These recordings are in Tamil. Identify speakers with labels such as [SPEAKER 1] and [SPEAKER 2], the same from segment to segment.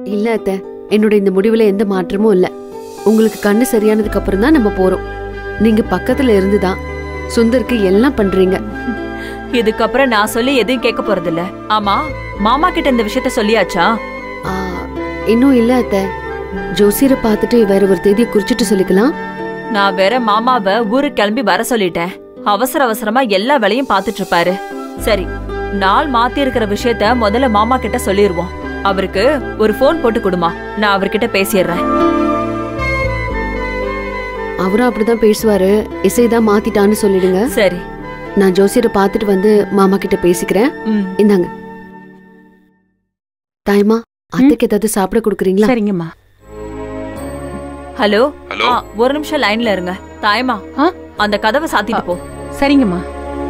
[SPEAKER 1] இல்ல அத்தை என்னோட இந்த முடிவுல எந்த மாற்றமும் இல்ல உங்களுக்கு கண்ணு சரியானதுக்கு அப்புறம் தான் நம்ம போறோம் நீங்க பக்கத்துல இருந்துதான் சுந்தருக்கு எல்லாம் பண்றீங்க
[SPEAKER 2] இதுக்கப்புறம் நான் சொல்லி எதையும் கேட்க போறதில்ல ஆமா மாமா கிட்ட இந்த விஷயத்த சொல்லியாச்சா
[SPEAKER 1] ஆ, இன்னும் இல்ல அத்தை ஜோசியரை பார்த்துட்டு வேற ஒரு தேதியை குறிச்சிட்டு சொல்லிக்கலாம்
[SPEAKER 2] நான் வேற மாமாவ ஊருக்கு கிளம்பி வர சொல்லிட்டேன் அவசர அவசரமா எல்லா வேலையும் பாத்துட்டு இருப்பாரு சரி நாள் மாத்தி இருக்கிற விஷயத்த முதல்ல மாமா கிட்ட சொல்லிருவோம் அவருக்கு ஒரு ஃபோன் போட்டு கொடுமா நான் அவர்கிட்ட பேசிடுறேன்
[SPEAKER 1] அவரும் அப்படிதான் பேசுவாரு இசைதான் மாத்திட்டான்னு சொல்லிடுங்க
[SPEAKER 2] சரி
[SPEAKER 1] நான் ஜோசியரை பார்த்துட்டு வந்து மாமா கிட்ட பேசிக்கிறேன்
[SPEAKER 2] ம்
[SPEAKER 1] இந்தாங்க தாய்மா அத்தைக்கு ஏதாவது சாப்பிட கொடுக்குறீங்களா
[SPEAKER 3] சரிங்கம்மா
[SPEAKER 2] ஹலோ
[SPEAKER 4] ஹலோ
[SPEAKER 2] ஆ, ஒரு நிமிஷம் லைன்ல இருங்க தாயமா
[SPEAKER 3] ஆ?
[SPEAKER 2] அந்த கதவை சாத்திட்டு போ
[SPEAKER 3] சரிங்கம்மா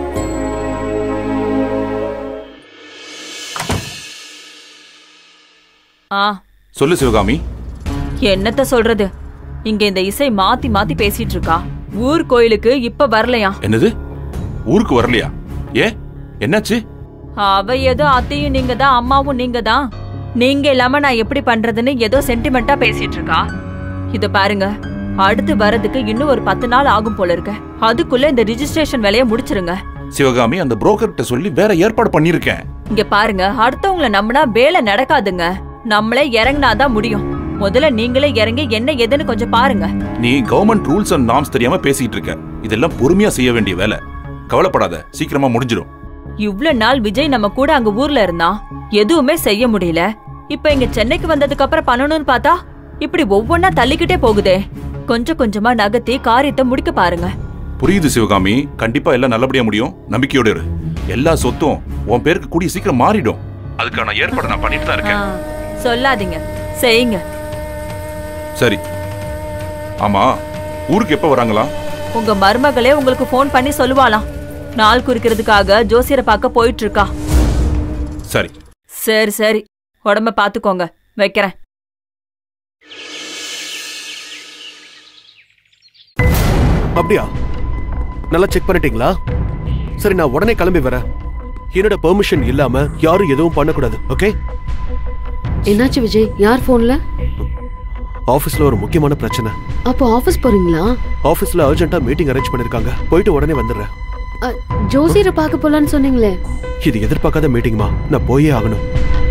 [SPEAKER 2] ஆ
[SPEAKER 4] சொல்லு சிவகாமி
[SPEAKER 2] என்னத்த சொல்றது இங்க இந்த இசை மாத்தி மாத்தி பேசிட்டு இருக்கா ஊர் கோயிலுக்கு இப்ப வரலையா
[SPEAKER 4] என்னது ஊருக்கு வரலையா ஏ என்னாச்சு
[SPEAKER 2] அவ ஏதோ அத்தையும் நீங்க தான் அம்மாவும் நீங்க தான் நீங்க இல்லாம நான் எப்படி பண்றதுன்னு ஏதோ சென்டிமெண்டா பேசிட்டு இருக்கா இத பாருங்க அடுத்து வரதுக்கு இன்னும் ஒரு பத்து நாள் ஆகும் போல இருக்க அதுக்குள்ள இந்த ரிஜிஸ்ட்ரேஷன் வேலைய முடிச்சிருங்க
[SPEAKER 4] சிவகாமி அந்த புரோக்கர்கிட்ட சொல்லி வேற ஏற்பாடு பண்ணிருக்கேன்
[SPEAKER 2] இங்க பாருங்க அடுத்தவங்கள நம்பினா வேலை நடக்காதுங்க நம்மளே இறங்குனாதான் முடியும் முதல்ல நீங்களே இறங்கி என்ன ஏதுன்னு கொஞ்சம் பாருங்க
[SPEAKER 4] நீ கவர்மெண்ட் ரூல்ஸ் அண்ட் நார்ம்ஸ் தெரியாம பேசிட்டு இருக்க இதெல்லாம் பொறுமையா செய்ய வேண்டிய வேலை கவலைப்படாத சீக்கிரமா முடிஞ்சிடும்
[SPEAKER 2] இவ்ளோ நாள் விஜய் நம்ம கூட அங்க ஊர்ல இருந்தான் எதுவுமே செய்ய முடியல இப்ப இங்க சென்னைக்கு வந்ததுக்கு அப்புறம் பண்ணணும்னு பார்த்தா இப்படி ஒவ்வொன்னா தள்ளிக்கிட்டே போகுதே கொஞ்சம் கொஞ்சமா நகர்த்தி காரியத்தை முடிக்க பாருங்க
[SPEAKER 4] புரியுது சிவகாமி கண்டிப்பா எல்லாம் நல்லபடியா முடியும் நம்பிக்கையோட இரு எல்லா சொத்தும் உன் பேருக்கு கூடிய சீக்கிரம் மாறிடும் அதுக்கான ஏற்பாடு நான் பண்ணிட்டு தான் இருக்கேன்
[SPEAKER 2] ஆ, சொல்லாதீங்க செய்யுங்க
[SPEAKER 4] சரி ஆமா ஊருக்கு எப்ப வராங்களா
[SPEAKER 2] உங்க மருமகளே உங்களுக்கு ஃபோன் பண்ணி சொல்லுவாளாம் நாள் குறிக்கிறதுக்காக ஜோசியரை பார்க்க போயிட்டு இருக்கா
[SPEAKER 4] சரி
[SPEAKER 2] சரி சரி உடம்ப பாத்துக்கோங்க வைக்கிறேன்
[SPEAKER 5] அப்படியா நல்லா செக் பண்ணிட்டீங்களா சரி நான் உடனே கிளம்பி வரேன் என்னோட பெர்மிஷன் இல்லாம யாரும் எதுவும் பண்ணக்கூடாது ஓகே
[SPEAKER 1] என்னாச்சு விஜய் யார் போன்ல
[SPEAKER 5] ஆபீஸ்ல ஒரு முக்கியமான பிரச்சனை
[SPEAKER 1] அப்போ ஆபீஸ் போறீங்களா
[SPEAKER 5] ஆபீஸ்ல அர்ஜென்ட்டா மீட்டிங் அரேஞ்ச் பண்ணிருக்காங்க போயிட்டு உடனே வந்துடுறேன்
[SPEAKER 1] அ, ஜோசியரை பார்க்க போலான்னு சொன்னீங்களே
[SPEAKER 5] இது எதிர்பார்க்காத மீட்டிங்மா நான் போயே ஆகணும்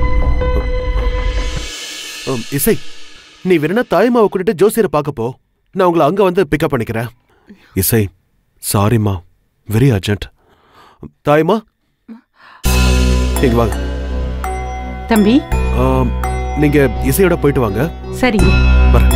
[SPEAKER 5] உம், இசை நீ வேணா தாய்மாவை கூட்டிட்டு ஜோசியரை பார்க்க போ நான் உங்களை அங்க வந்து பிக்கப் பண்ணிக்கிறேன் இசை சாரிம்மா வெரி அர்ஜென்ட் தாய்மா இங்க வாங்க
[SPEAKER 3] தம்பி
[SPEAKER 5] ஆம், நீங்க இசையோட போயிட்டு வாங்க
[SPEAKER 3] சரிங்க
[SPEAKER 5] வரேன்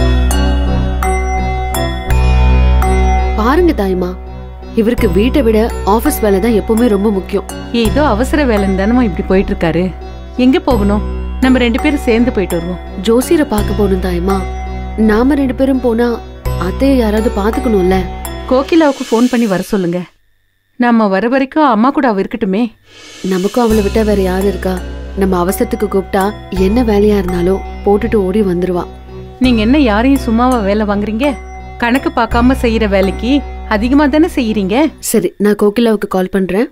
[SPEAKER 1] பாருங்க தாய்மா இவருக்கு வீட்டை விட ஆபீஸ் வேலை தான் எப்பவுமே ரொம்ப முக்கியம்
[SPEAKER 3] ஏதோ அவசர வேலைன்னு தானமா இப்படி போயிட்டு இருக்காரு எங்க போகணும் நம்ம ரெண்டு பேரும் சேர்ந்து போயிட்டு வருவோம்
[SPEAKER 1] ஜோசியரை பார்க்க போகணும் தாய்மா நாம ரெண்டு பேரும் போனா அத்தையை யாராவது பாத்துக்கணும்ல
[SPEAKER 3] கோகிலாவுக்கு ஃபோன் பண்ணி வர சொல்லுங்க நம்ம வர வரைக்கும் அம்மா கூட அவ இருக்கட்டுமே
[SPEAKER 1] நமக்கும் அவளை விட்டா வேற யாரு இருக்கா நம்ம அவசரத்துக்கு கூப்பிட்டா என்ன வேலையா இருந்தாலும் போட்டுட்டு ஓடி வந்துருவா
[SPEAKER 3] நீங்க என்ன யாரையும் சும்மாவா வேலை வாங்குறீங்க கணக்கு பார்க்காம செய்யற வேலைக்கு அதிகமா தானே செய்யறீங்க
[SPEAKER 1] சரி நான் கோகிலாவுக்கு கால் பண்றேன்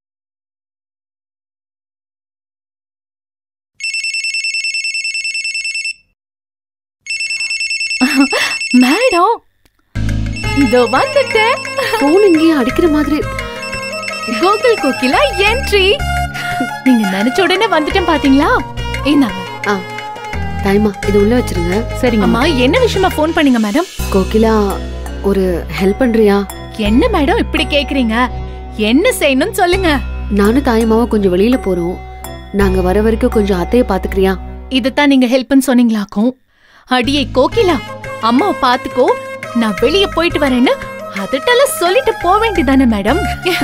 [SPEAKER 6] மேடம் இதோ வந்துட்டேன்
[SPEAKER 1] போன் இங்கேயே அடிக்கிற மாதிரி
[SPEAKER 6] கோகுல் கோகிலா என்ட்ரி நீங்க நினைச்ச உடனே வந்துட்டேன் பாத்தீங்களா இந்தாங்க
[SPEAKER 1] ஆ தாய்மா இது உள்ள வச்சிருங்க
[SPEAKER 3] சரிங்கம்மா
[SPEAKER 6] அம்மா என்ன விஷயமா ஃபோன் பண்ணீங்க மேடம்
[SPEAKER 1] கோகிலா ஒரு ஹெல்ப் பண்றியா
[SPEAKER 6] என்ன மேடம் இப்படி கேக்குறீங்க என்ன செய்யணும்னு சொல்லுங்க
[SPEAKER 1] நானும் தாயமாவும் கொஞ்சம் வெளியில போறோம் நாங்க வர வரைக்கும் கொஞ்சம் அத்தைய பாத்துக்கிறியா
[SPEAKER 6] இதுதான் நீங்க ஹெல்ப்னு சொன்னீங்களாக்கும் அடியே கோகிலா அம்மாவை பாத்துக்கோ நான் வெளிய போயிட்டு வரேன்னு அதட்டெல்லாம் சொல்லிட்டு போக வேண்டியதானே மேடம்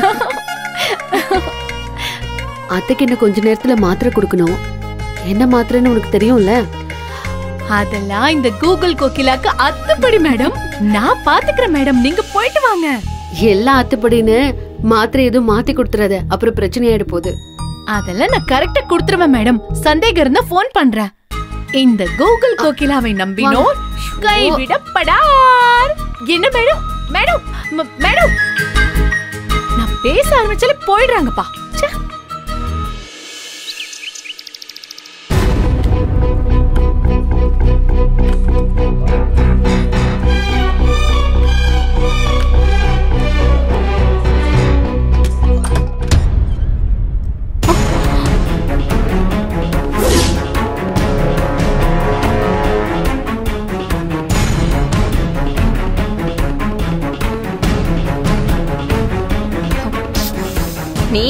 [SPEAKER 1] அத்தைக்கு இன்னும் கொஞ்ச நேரத்துல மாத்திரை கொடுக்கணும் என்ன மாத்திரைன்னு உனக்கு தெரியும்ல
[SPEAKER 6] அதெல்லாம் இந்த கூகுள் கோகிலாக்கு அத்துப்படி மேடம் நான் பாத்துக்கிறேன் மேடம் நீங்க போயிட்டு வாங்க
[SPEAKER 1] எல்லாம் அத்துப்படின்னு மாத்திரை எதுவும் மாத்தி கொடுத்துறாத அப்புறம் பிரச்சனை ஆயிட போகுது
[SPEAKER 6] அதெல்லாம் நான் கரெக்டா கொடுத்துருவேன் மேடம் சந்தேகம் இருந்தா ஃபோன் பண்றேன் இந்த கூகுள் கோகிலாவை நம்பினோ கைவிடப்படார் என்ன மேடம் மேடம் ம- மேடம் நான் பேச ஆரம்பிச்சாலே போயிடுறாங்கப்பா ச்சே.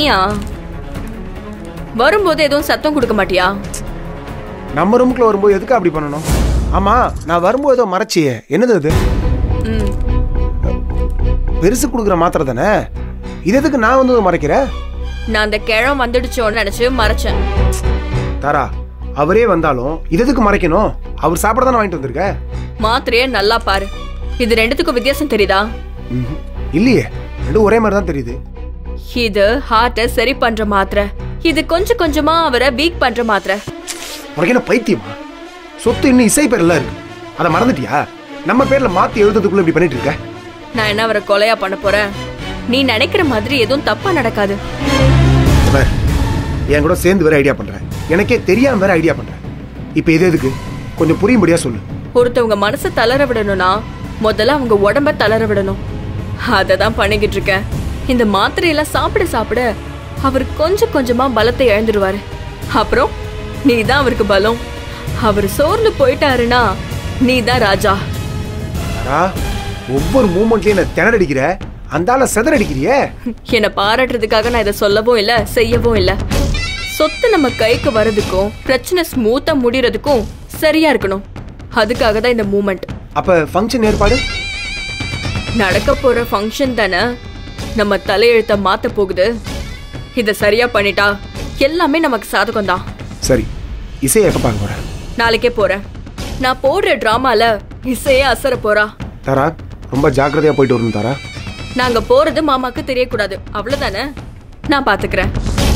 [SPEAKER 2] ஏயா வரும்போது எதுவும் சத்தம் கொடுக்க மாட்டியா
[SPEAKER 7] நம்ம ரூமுக்குள்ள வரும்போது எதுக்கு அப்படி பண்ணணும் ஆமா நான் வரும்போது ஏதோ மறைச்சியே என்னது அது
[SPEAKER 2] ம்
[SPEAKER 7] பெருசு கொடுக்குற மாத்திரை தானே இது எதுக்கு நான் வந்து மறைக்கிறேன்
[SPEAKER 2] நான் அந்த கிழம் வந்துடுச்சோன்னு நினைச்சு மறைச்சேன்
[SPEAKER 7] தாரா அவரே வந்தாலும் இது எதுக்கு மறைக்கணும் அவர் சாப்பிட தானே வாங்கிட்டு வந்திருக்க
[SPEAKER 2] மாத்திரைய நல்லா பாரு இது ரெண்டுத்துக்கும் வித்தியாசம் தெரியுதா
[SPEAKER 7] ம்ஹும். இல்லையே ரெண்டும் ஒரே மாதிரி தான் தெரியுது
[SPEAKER 2] இது ஹார்ட்டை சரி பண்ற மாத்திரை இது கொஞ்சம் கொஞ்சமா அவரை வீக் பண்ற மாத்திரை
[SPEAKER 7] உனக்கு என்ன பைத்தியமா சொத்து இன்னும் இசை பேர்ல இருக்கு அதை மறந்துட்டியா நம்ம பேர்ல மாத்தி எழுதுறதுக்குள்ள இப்படி பண்ணிட்டு இருக்க
[SPEAKER 2] நான் என்ன அவரை கொலையா பண்ண போறேன் நீ நினைக்கிற மாதிரி எதுவும் தப்பா நடக்காது
[SPEAKER 7] இங்க பாரு, என் கூட சேர்ந்து வேற ஐடியா பண்றேன் எனக்கே தெரியாம வேற ஐடியா பண்றேன் இப்போ இது எதுக்கு கொஞ்சம் புரியும்படியா சொல்லு
[SPEAKER 2] ஒருத்தவங்க மனசை தளர விடணும்னா முதல்ல அவங்க உடம்ப தளர விடணும் அதை தான் பண்ணிக்கிட்டு இருக்கேன் இந்த மாத்திரையெல்லாம் சாப்பிட சாப்பிட அவர் கொஞ்சம் கொஞ்சமா பலத்தை இழந்துடுவாரு அப்புறம் நீ தான் அவருக்கு பலம் அவர் சோர்ந்து போயிட்டாருன்னா நீ தான் ராஜா
[SPEAKER 7] தாரா ஒவ்வொரு மூமெண்ட்லயும் என்ன திணறடிக்கிற அந்த ஆளை செதறடிக்கிறியே
[SPEAKER 2] என்னை பாராட்டுறதுக்காக நான் இதை சொல்லவும் இல்ல செய்யவும் இல்ல சொத்து நம்ம கைக்கு வர்றதுக்கும் பிரச்சனை ஸ்மூத்தா முடியறதுக்கும் சரியா இருக்கணும் அதுக்காக தான் இந்த மூமெண்ட்
[SPEAKER 7] அப்ப ஃபங்க்ஷன் ஏற்பாடு
[SPEAKER 2] நடக்க போற ஃபங்க்ஷன் தானே நம்ம தலையெழுத்த மாத்த போகுது இத சரியா பண்ணிட்டா எல்லாமே நமக்கு சாதகம் தான்
[SPEAKER 7] சரி இசையை எப்ப பார்க்க போற
[SPEAKER 2] நாளைக்கே போறேன் நான் போடுற டிராமால இசையே அசர போறா
[SPEAKER 7] தாரா ரொம்ப ஜாக்கிரதையா போயிட்டு வரணும் தாரா
[SPEAKER 2] நாங்க போறது மாமாக்கு தெரியக்கூடாது அவ்வளவுதானே நான் பாத்துக்கிறேன்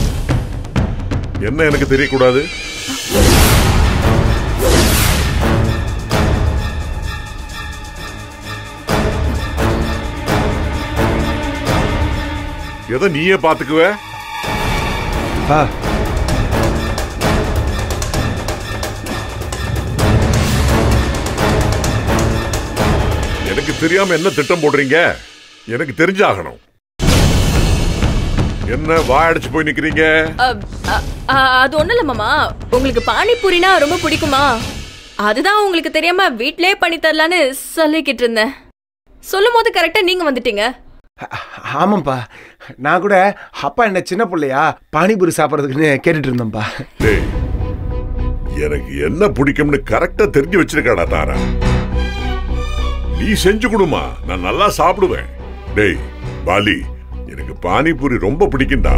[SPEAKER 4] என்ன எனக்கு தெரியக்கூடாது எதை நீயே பாத்துக்குவ
[SPEAKER 7] ஆ
[SPEAKER 4] எனக்கு தெரியாம என்ன திட்டம் போடுறீங்க எனக்கு தெரிஞ்சாகணும் என்ன வாயடிச்சு போய் நிக்கிறீங்க
[SPEAKER 2] அ, அ, அ, அது ஒண்ணும் இல்ல மாமா உங்களுக்கு பானிபூரினா ரொம்ப பிடிக்குமா அதுதான் உங்களுக்கு தெரியாம வீட்லயே பண்ணி தரலான்னு சொல்லிக்கிட்டு இருந்தேன் சொல்லும் போது கரெக்டா நீங்க வந்துட்டீங்க
[SPEAKER 7] ஆமாப்பா நான் கூட அப்பா என்ன சின்ன பிள்ளையா பானிபூரி சாப்பிட்றதுக்குன்னு கேட்டுட்டு இருந்தேன்ப்பா
[SPEAKER 4] டேய் எனக்கு என்ன பிடிக்கும்னு கரெக்டா தெரிஞ்சு வச்சிருக்காடா தாரா நீ செஞ்சு கொடுமா நான் நல்லா சாப்பிடுவேன் டேய் பாலி எனக்கு பானிபூரி ரொம்ப பிடிக்கும்டா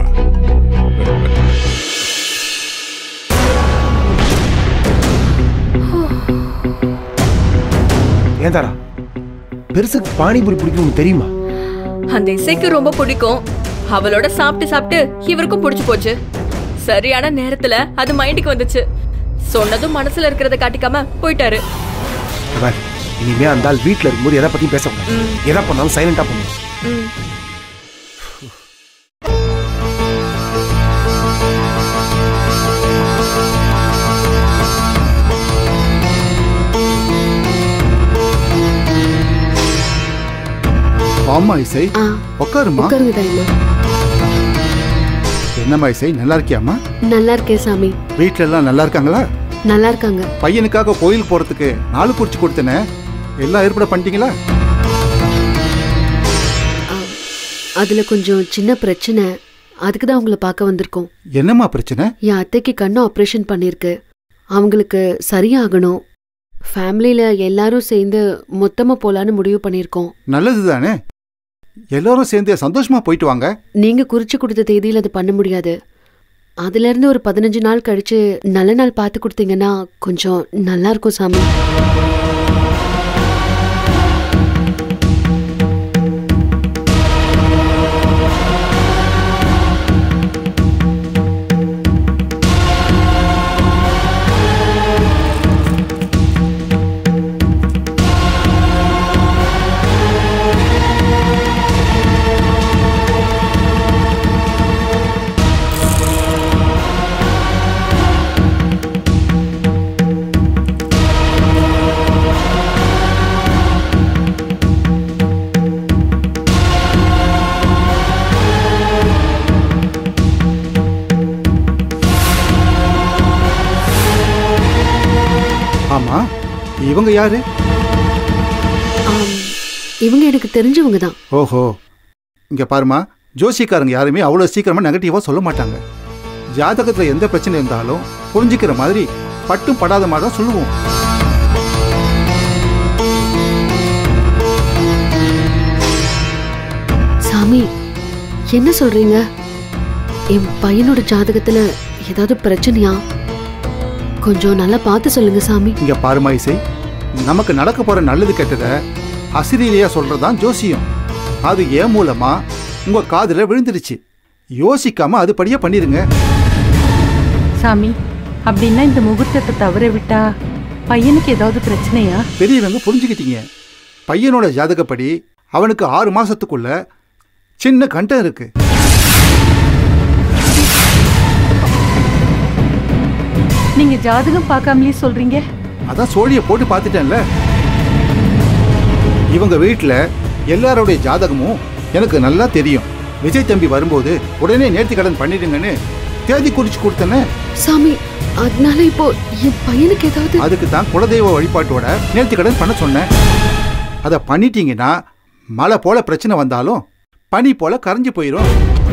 [SPEAKER 7] ஏன் தாரா பெருசுக்கு பானிபூரி பிடிக்கும்னு தெரியுமா
[SPEAKER 2] அந்த இசைக்கு ரொம்ப பிடிக்கும் அவளோட சாப்பிட்டு சாப்பிட்டு இவருக்கும் பிடிச்சு போச்சு சரியான நேரத்துல அது மைண்டுக்கு வந்துச்சு சொன்னதும் மனசுல இருக்கிறத காட்டிக்காம போயிட்டாரு
[SPEAKER 7] பார், இனிமே அந்த ஆள் வீட்டில் இருக்கும்போது எதை பத்தியும் பேசக்கூடாது எதை பண்ணாலும் சைலண்டா பண்ணணும்
[SPEAKER 2] ம்.
[SPEAKER 8] ஆமா இசை
[SPEAKER 1] ஆ
[SPEAKER 8] உட்காருமா
[SPEAKER 1] உட்காருங்க தாய்மா
[SPEAKER 8] என்னம்மா இசை நல்லா இருக்கியாம்மா
[SPEAKER 1] நல்லா இருக்கேன் சாமி
[SPEAKER 8] வீட்ல எல்லாம் நல்லா இருக்காங்களா
[SPEAKER 1] நல்லா இருக்காங்க
[SPEAKER 8] பையனுக்காக கோயில் போறதுக்கு நாலு குறிச்சு கொடுத்தனே எல்லாம் ஏற்பாடு பண்ணிட்டீங்களா
[SPEAKER 1] ஆ, அதுல கொஞ்சம் சின்ன பிரச்சனை அதுக்கு தான் உங்களை பார்க்க வந்திருக்கோம்
[SPEAKER 8] என்னம்மா பிரச்சனை
[SPEAKER 1] என் அத்தைக்கு கண்ணு ஆப்ரேஷன் பண்ணிருக்கு அவங்களுக்கு சரியாகணும் ஃபேமிலியில எல்லாரும் சேர்ந்து மொத்தமா போலான்னு முடிவு பண்ணியிருக்கோம்
[SPEAKER 8] நல்லது தானே எல்லாரும் சேர்ந்து சந்தோஷமா போயிட்டு வாங்க
[SPEAKER 1] நீங்க குறிச்சு கொடுத்த தேதியில அது பண்ண முடியாது அதுல இருந்து ஒரு பதினஞ்சு நாள் கழிச்சு நல்ல நாள் பார்த்து கொடுத்தீங்கன்னா கொஞ்சம் நல்லா இருக்கும் சாமி
[SPEAKER 8] ஆமா இவங்க யாரு
[SPEAKER 1] ஆம், இவங்க எனக்கு தெரிஞ்சவங்க தான்
[SPEAKER 8] ஓஹோ இங்க பாருமா ஜோசிக்காரங்க யாருமே அவ்வளோ சீக்கிரமாக நெகட்டிவாக சொல்ல மாட்டாங்க ஜாதகத்தில் எந்த பிரச்சனை இருந்தாலும் புரிஞ்சுக்கிற மாதிரி பட்டும் படாத மாதிரி தான் சொல்லுவோம்
[SPEAKER 1] சாமி என்ன சொல்றீங்க என் பையனோட ஜாதகத்துல ஏதாவது பிரச்சனையா கொஞ்சம் நல்லா பார்த்து சொல்லுங்க சாமி
[SPEAKER 8] இங்கே பாருமா இசை நமக்கு நடக்க போகிற நல்லது கெட்டதை அசிரியிலேயே சொல்கிறது தான் ஜோசியம் அது ஏன் மூலமாக உங்கள் காதில் விழுந்துடுச்சு யோசிக்காம அதுபடியே பண்ணிடுங்க
[SPEAKER 3] சாமி அப்படின்னா இந்த முகூர்த்தத்தை தவற விட்டா பையனுக்கு ஏதாவது பிரச்சனையா
[SPEAKER 8] பெரியவங்க புரிஞ்சுக்கிட்டீங்க பையனோட ஜாதகப்படி அவனுக்கு ஆறு மாசத்துக்குள்ள சின்ன கண்டம் இருக்கு
[SPEAKER 3] நீங்க ஜாதகம் பார்க்காமலே சொல்றீங்க
[SPEAKER 8] அதான் சோழியை போட்டு பார்த்துட்டேன்ல இவங்க வீட்டில் எல்லாருடைய ஜாதகமும் எனக்கு நல்லா தெரியும் விஜய் தம்பி வரும்போது உடனே நேர்த்தி கடன் பண்ணிடுங்கன்னு தேதி குறிச்சு கொடுத்தேனே
[SPEAKER 1] சாமி அதனால இப்போ என் பையனுக்கு ஏதாவது
[SPEAKER 8] அதுக்கு தான் குலதெய்வ வழிபாட்டோட நேர்த்தி கடன் பண்ண சொன்னேன் அதை பண்ணிட்டீங்கன்னா மழை போல பிரச்சனை வந்தாலும் பனி போல கரைஞ்சு போயிடும்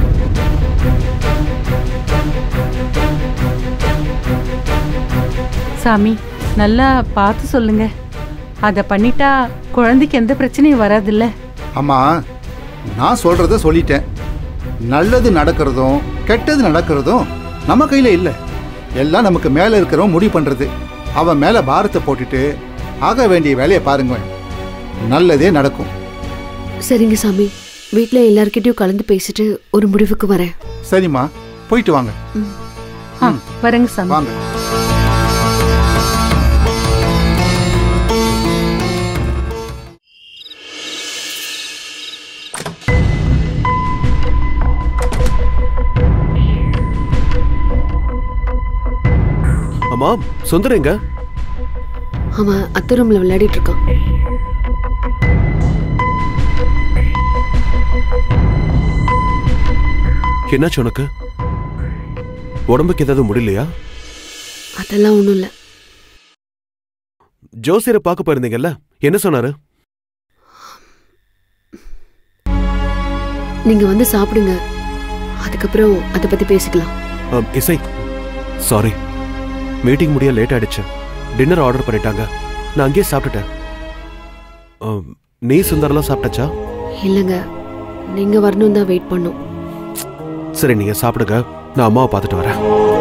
[SPEAKER 3] சாமி நல்லா பார்த்து சொல்லுங்க அதை பண்ணிட்டா குழந்தைக்கு எந்த பிரச்சனையும் வராதுல்ல
[SPEAKER 8] அம்மா நான் சொல்றத சொல்லிட்டேன் நல்லது நடக்கிறதும் கெட்டது நடக்கிறதும் நம்ம கையில இல்லை எல்லாம் நமக்கு மேலே இருக்கிறவன் முடிவு பண்றது அவன் மேலே பாரத்தை போட்டுட்டு ஆக வேண்டிய வேலையை பாருங்க நல்லதே நடக்கும்
[SPEAKER 1] சரிங்க சாமி வீட்ல எல்லார்கிட்டயும் கலந்து பேசிட்டு ஒரு முடிவுக்கு வரேன்
[SPEAKER 8] சரிம்மா போயிட்டு வாங்க
[SPEAKER 3] ஆ வரேங்க சாமி
[SPEAKER 8] வாங்க
[SPEAKER 5] அம்மா சுந்தரம் எங்க
[SPEAKER 1] அவன் அத்தை ரூம்ல விளையாடிட்டு இருக்கான்
[SPEAKER 5] என்னாச்சு உனக்கு உடம்புக்கு ஏதாவது முடியலையா
[SPEAKER 1] அதெல்லாம் ஒண்ணும் இல்ல
[SPEAKER 5] ஜோசியரை பார்க்க போயிருந்தீங்கல்ல என்ன சொன்னாரு
[SPEAKER 1] நீங்க வந்து சாப்பிடுங்க அதுக்கப்புறம் அதை பத்தி பேசிக்கலாம்
[SPEAKER 5] அம், இசை சாரி மீட்டிங் முடிய லேட் ஆயிடுச்சு டின்னர் ஆர்டர் பண்ணிட்டாங்க நான் அங்கேயே சாப்பிட்டுட்டேன் அம், நீ சுந்தரெல்லாம் சாப்பிட்டாச்சா
[SPEAKER 1] இல்லைங்க நீங்க வரணும் தான் வெயிட் பண்ணோம்
[SPEAKER 5] சரி நீங்க சாப்பிடுங்க நான் அம்மாவை பார்த்துட்டு வரேன்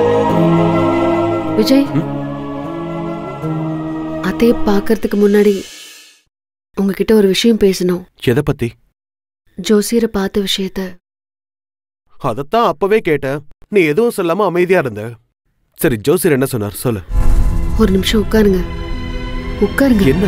[SPEAKER 1] விஜய்
[SPEAKER 5] ம்?
[SPEAKER 1] அத்தைய பார்க்கறதுக்கு முன்னாடி உங்ககிட்ட ஒரு விஷயம் பேசணும்
[SPEAKER 5] எதை பத்தி
[SPEAKER 1] ஜோசியரை பார்த்த விஷயத்த
[SPEAKER 5] அதைத்தான் அப்பவே கேட்டேன் நீ எதுவும் சொல்லாம அமைதியா இருந்த சரி ஜோசியர் என்ன சொன்னார் சொல்லு
[SPEAKER 1] ஒரு நிமிஷம் உட்காருங்க உட்காருங்க
[SPEAKER 5] என்ன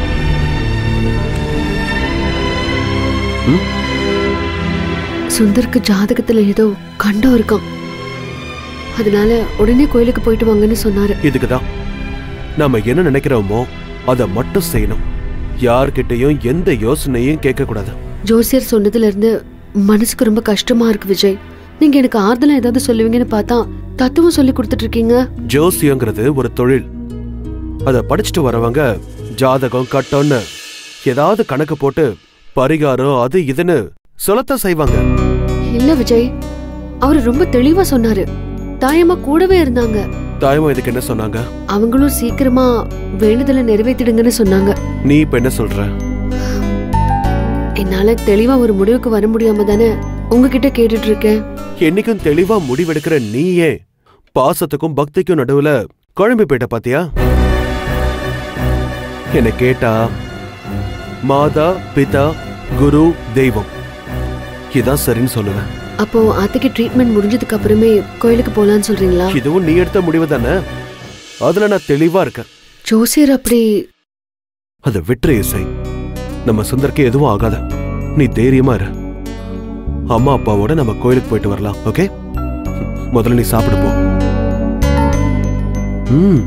[SPEAKER 1] சுந்தருக்கு ஜாதகத்துல ஏதோ கண்டம் இருக்கான் அதனால உடனே கோயிலுக்கு போயிட்டு வாங்கன்னு சொன்னாரு
[SPEAKER 5] இதுக்குதான் நாம என்ன நினைக்கிறோமோ அதை மட்டும் செய்யணும் யார்கிட்டயும் எந்த யோசனையும் கேட்க கூடாது
[SPEAKER 1] ஜோசியர் சொன்னதுல இருந்து மனசுக்கு ரொம்ப கஷ்டமா இருக்கு விஜய் நீங்க எனக்கு ஆறுதலா ஏதாவது சொல்லுவீங்கன்னு பார்த்தா தத்துவம் சொல்லி கொடுத்துட்டு இருக்கீங்க
[SPEAKER 5] ஜோசியங்கிறது ஒரு தொழில் அதை படிச்சுட்டு வரவங்க ஜாதகம் கட்டம்னு ஏதாவது கணக்கு போட்டு பரிகாரம் அது இதுன்னு சொல்லத்தான் செய்வாங்க
[SPEAKER 1] இல்ல விஜய் அவரு ரொம்ப தெளிவா சொன்னாரு தாயம்மா கூடவே இருந்தாங்க
[SPEAKER 5] தாயமா இதுக்கு என்ன சொன்னாங்க
[SPEAKER 1] அவங்களும் சீக்கிரமா வேண்டுதலை நிறைவேத்திடுங்கன்னு சொன்னாங்க
[SPEAKER 5] நீ இப்ப என்ன சொல்ற
[SPEAKER 1] என்னால தெளிவா ஒரு முடிவுக்கு வர முடியாம தானே உங்ககிட்ட கேட்டுட்டு இருக்கேன்
[SPEAKER 5] என்னைக்கும் தெளிவா முடிவெடுக்கிற நீயே பாசத்துக்கும் பக்திக்கும் நடுவுல குழம்பு போயிட்ட பாத்தியா என்ன கேட்டா மாதா பிதா குரு தெய்வம் இதான் சரின்னு சொல்லுவேன்
[SPEAKER 1] அப்போ அத்தைக்கு ட்ரீட்மெண்ட் முடிஞ்சதுக்கு அப்புறமே கோயிலுக்கு போலான்னு சொல்றீங்களா
[SPEAKER 5] இதுவும் நீ எடுத்த முடிவு தானே அதுல நான் தெளிவா இருக்கேன்
[SPEAKER 1] ஜோசியர் அப்படி
[SPEAKER 5] அதை விட்டுரு இசை நம்ம சுந்தருக்கு எதுவும் ஆகாத நீ தைரியமா இரு அம்மா அப்பாவோட நம்ம கோயிலுக்கு போயிட்டு வரலாம் ஓகே முதல்ல நீ சாப்பிடு போ ம்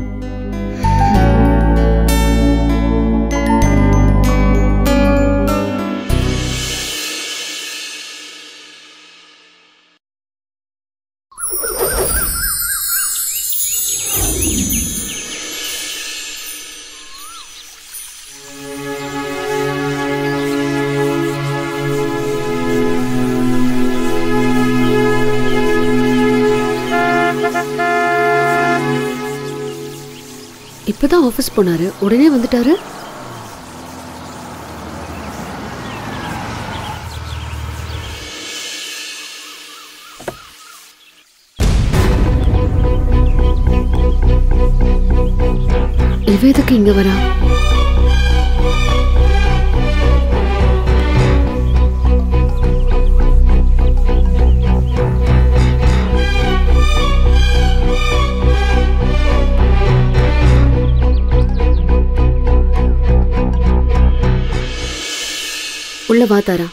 [SPEAKER 1] இப்பதான் ஆபீஸ் போனாரு உடனே வந்துட்டாரு இவ எதுக்கு இங்க வரா உள்ள வா தாரா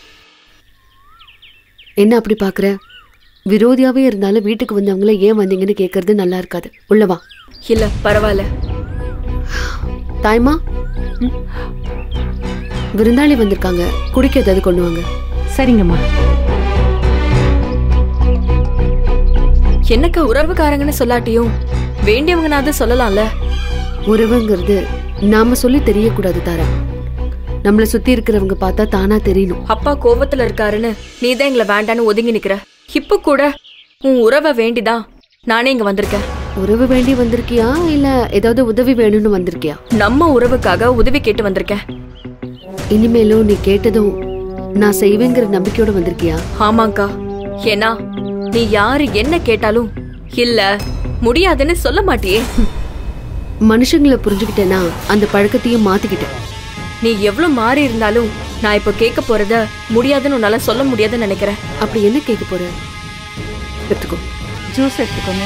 [SPEAKER 1] என்ன அப்படி பாக்குற விரோதியாவே இருந்தாலும் வீட்டுக்கு வந்தவங்கள ஏன் வந்தீங்கன்னு கேக்குறது நல்லா இருக்காது உள்ள வா
[SPEAKER 9] இல்ல பரவாயில்ல
[SPEAKER 1] தாய்மா ம். விருந்தாளி வந்திருக்காங்க குடிக்க ஏதாவது கொண்டு வாங்க
[SPEAKER 3] சரிங்கம்மா
[SPEAKER 9] என்னக்கா உறவுக்காரங்கன்னு சொல்லாட்டியும் வேண்டியவங்கனாவது சொல்லலாம்ல
[SPEAKER 1] உறவுங்கிறது நாம சொல்லி தெரியக்கூடாது தாரா நம்மள சுத்தி இருக்கிறவங்க பார்த்தா தானா தெரியணும்
[SPEAKER 9] அப்பா கோவத்துல இருக்காருன்னு நீ தான் எங்களை வேண்டான்னு ஒதுங்கி நிக்கிற இப்ப கூட உன் உறவை வேண்டிதான் நானே இங்க வந்திருக்கேன்
[SPEAKER 1] உறவு வேண்டி வந்திருக்கியா இல்ல ஏதாவது உதவி வேணும்னு வந்திருக்கியா
[SPEAKER 9] நம்ம உறவுக்காக உதவி கேட்டு வந்திருக்கேன்
[SPEAKER 1] இனிமேலும் நீ கேட்டதும் நான் செய்வேங்கிற நம்பிக்கையோட வந்திருக்கியா
[SPEAKER 9] ஆமாக்கா ஏன்னா நீ யாரு என்ன கேட்டாலும் இல்ல முடியாதுன்னு சொல்ல மாட்டியே
[SPEAKER 1] மனுஷங்களை புரிஞ்சுக்கிட்டேன்னா அந்த பழக்கத்தையும் மாத்திக்கிட்டேன்
[SPEAKER 9] நீ எவ்வளவு மாறி இருந்தாலும் நான் இப்ப கேட்க போறத முடியாதுன்னு உன்னால சொல்ல முடியாதுன்னு நினைக்கிறேன்
[SPEAKER 1] அப்படி என்ன கேட்க போற எடுத்துக்கோ
[SPEAKER 3] ஜூஸ் எடுத்துக்கோங்க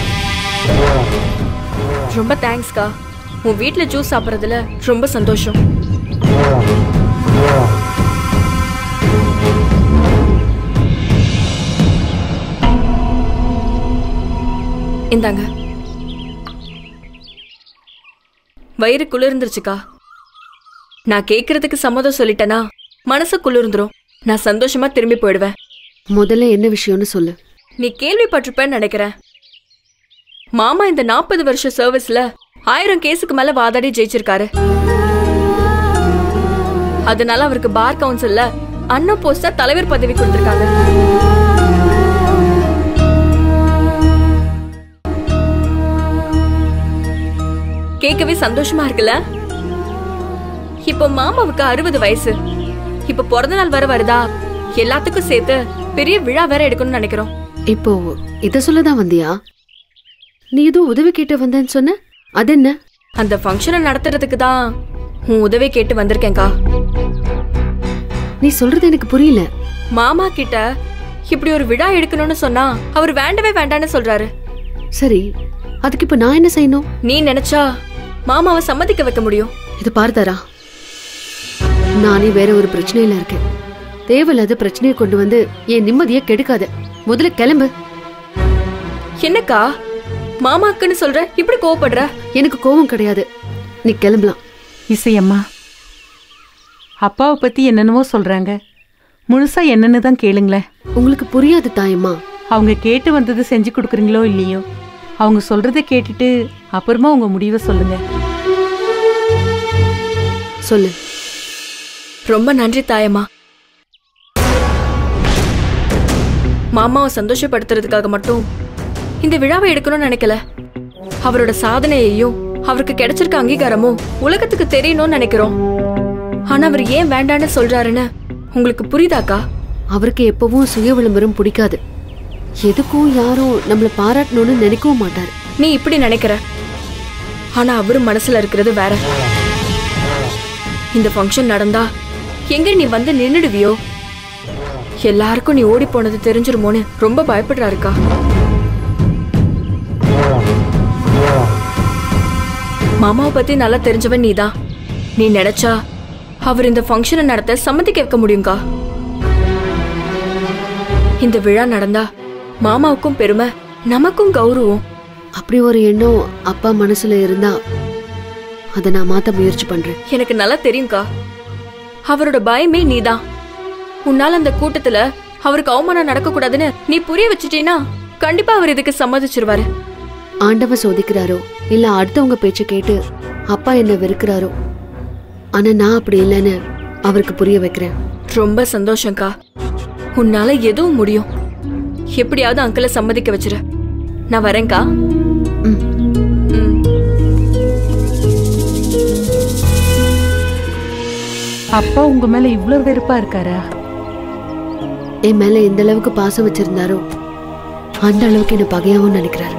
[SPEAKER 9] ரொம்ப தேங்க்ஸ்க்கா உன் வீட்ல ஜூஸ் சாப்பிட்றதுல ரொம்ப சந்தோஷம் இந்தாங்க வயிறு குளிர்ந்துருச்சுக்கா நான் கேக்குறதுக்கு சம்மதம் சொல்லிட்டேனா மனசு குளிர்ந்துரும் நான் சந்தோஷமா திரும்பி போயிடுவேன்
[SPEAKER 1] முதல்ல என்ன விஷயம்னு சொல்லு
[SPEAKER 9] நீ கேள்விப்பட்டிருப்பேன்னு நினைக்கிறேன் மாமா இந்த நாற்பது வருஷ சர்வீஸ்ல ஆயிரம் கேஸுக்கு மேல வாதாடி ஜெயிச்சிருக்காரு அதனால அவருக்கு பார் கவுன்சில்ல அண்ணா போஸ்டா தலைவர் பதவி கொடுத்திருக்காங்க கேட்கவே சந்தோஷமா இருக்குல்ல இப்போ மாமாவுக்கு அறுபது வயசு இப்ப பிறந்த நாள் வர வருதா எல்லாத்துக்கும் சேர்த்து பெரிய விழா வேற எடுக்கணும்னு நினைக்கிறோம்
[SPEAKER 1] இப்போ இத சொல்லதான் வந்தியா நீ ஏதோ உதவி கேட்டு வந்தேன்னு சொன்ன அது என்ன
[SPEAKER 9] அந்த ஃபங்க்ஷனை நடத்துறதுக்கு தான் உன் உதவி கேட்டு வந்திருக்கேன்க்கா
[SPEAKER 1] நீ சொல்றது எனக்கு புரியல
[SPEAKER 9] மாமா கிட்ட இப்படி ஒரு விழா எடுக்கணும்னு சொன்னா அவர் வேண்டவே வேண்டான்னு சொல்றாரு
[SPEAKER 1] சரி அதுக்கு இப்ப நான் என்ன செய்யணும்
[SPEAKER 9] நீ நினைச்சா மாமாவை சம்மதிக்க வைக்க முடியும்
[SPEAKER 1] இது பார்த்தாரா நானே வேற ஒரு பிரச்சனையில இருக்கேன் தேவையில்லாத பிரச்சனையை கொண்டு வந்து என் நிம்மதியை கெடுக்காத முதல்ல கிளம்பு
[SPEAKER 9] என்னக்கா மாமாக்குன்னு சொல்ற இப்படி கோவப்படுற
[SPEAKER 1] எனக்கு கோபம் கிடையாது நீ கிளம்பலாம்
[SPEAKER 3] இசையம்மா அப்பாவை பத்தி என்னென்னவோ சொல்றாங்க முழுசா என்னன்னு தான் கேளுங்களேன்
[SPEAKER 1] உங்களுக்கு புரியாது தாயம்மா
[SPEAKER 3] அவங்க கேட்டு வந்தது செஞ்சு கொடுக்குறீங்களோ இல்லையோ அவங்க சொல்றத கேட்டுட்டு அப்புறமா உங்க முடிவை சொல்லுங்க
[SPEAKER 1] சொல்லு
[SPEAKER 9] ரொம்ப நன்றி தாயம்மா மாமாவை சந்தோஷப்படுத்துறதுக்காக மட்டும் இந்த விழாவை எடுக்கணும்னு நினைக்கல அவரோட சாதனையையும் அவருக்கு கிடைச்சிருக்க அங்கீகாரமும் உலகத்துக்கு தெரியணும்னு நினைக்கிறோம் ஆனா அவர் ஏன் வேண்டான்னு சொல்றாருன்னு உங்களுக்கு புரியுதாக்கா
[SPEAKER 1] அவருக்கு எப்பவும் சுய விளம்பரம் பிடிக்காது எதுக்கும் யாரும் நம்மள பாராட்டணும்னு நினைக்கவும் மாட்டாரு
[SPEAKER 9] நீ இப்படி நினைக்கிற ஆனா அவரு மனசுல இருக்கிறது வேற இந்த ஃபங்க்ஷன் நடந்தா எங்க நீ வந்து நின்னுடுவியோ எல்லாருக்கும் நீ ஓடி போனது தெரிஞ்சிருமோன்னு ரொம்ப பயப்படுறாருக்கா மாமாவை பத்தி நல்லா தெரிஞ்சவன் நீதான் நீ நினைச்சா அவர் இந்த ஃபங்க்ஷனை நடத்த சம்மதிக்க வைக்க முடியும்க்கா இந்த விழா நடந்தா மாமாவுக்கும் பெருமை நமக்கும் கௌரவம்
[SPEAKER 1] அப்படி ஒரு எண்ணம் அப்பா மனசுல இருந்தா அதை நான் மாத்த முயற்சி பண்றேன்
[SPEAKER 9] எனக்கு நல்லா தெரியும்க்கா அவரோட பயமே நீதான் உன்னால அந்த கூட்டத்துல அவருக்கு அவமானம் நடக்க கூடாதுன்னு நீ புரிய வச்சுட்டீன்னா கண்டிப்பா அவர் இதுக்கு சம்மதிச்சிருவாரு
[SPEAKER 1] ஆண்டவன் சோதிக்கிறாரோ இல்ல அடுத்தவங்க பேச்ச கேட்டு அப்பா என்ன வெறுக்கிறாரோ ஆனா நான் அப்படி இல்லைன்னு அவருக்கு புரிய வைக்கிறேன்
[SPEAKER 9] ரொம்ப சந்தோஷம்க்கா உன்னால எதுவும் முடியும் எப்படியாவது அங்கிளை சம்மதிக்க வச்சிரு நான் வரேன்க்கா
[SPEAKER 1] ம்.
[SPEAKER 9] ம்
[SPEAKER 3] அப்பா உங்க மேல இவ்ளோ வெறுப்பா இருக்காரா
[SPEAKER 1] என் மேல எந்த அளவுக்கு பாசம் வச்சிருந்தாரோ அந்த அளவுக்கு என்ன பகையாவும் நினைக்கிறாரு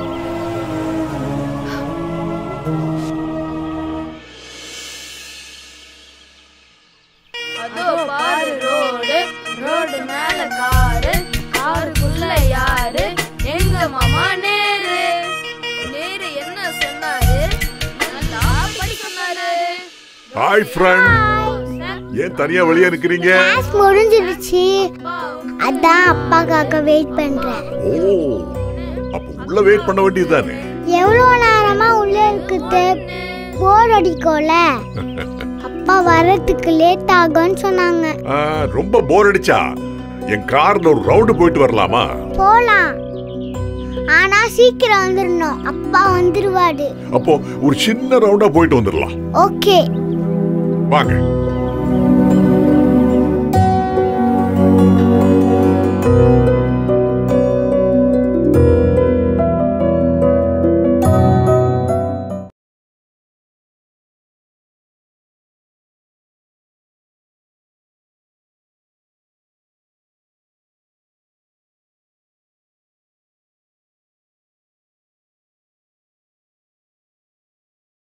[SPEAKER 10] அதோ பாரு ரோடு ரோடு மேல காரு காருக்குள்ள யாரு எங்க மாமா நேரு நேரு என்ன சொன்னாரு நல்லா படி சொன்னாரு
[SPEAKER 4] ஹாய் ஃப்ரெண்ட் ஏன் தனியா வெளியே நிக்கிறீங்க
[SPEAKER 11] கிளாஸ் முடிஞ்சிடுச்சு அதான் அப்பாக்காக வெயிட் பண்றேன்
[SPEAKER 4] ஓ அப்ப உள்ள வெயிட் பண்ண வேண்டியதுதானே
[SPEAKER 11] எவ்வளோ நேரமா உள்ள இருக்குது போர் அடிக்கும்ல அப்பா வரதுக்கு லேட் ஆகும்னு சொன்னாங்க
[SPEAKER 4] ஆ, ரொம்ப போர் அடிச்சா என் கார்ல ஒரு ரவுண்டு போயிட்டு வரலாமா
[SPEAKER 11] போலாம் ஆனா சீக்கிரம் வந்துடணும் அப்பா வந்துருவாரு
[SPEAKER 4] அப்போ ஒரு சின்ன ரவுண்டா போயிட்டு வந்துடலாம்
[SPEAKER 11] ஓகே
[SPEAKER 4] வாங்க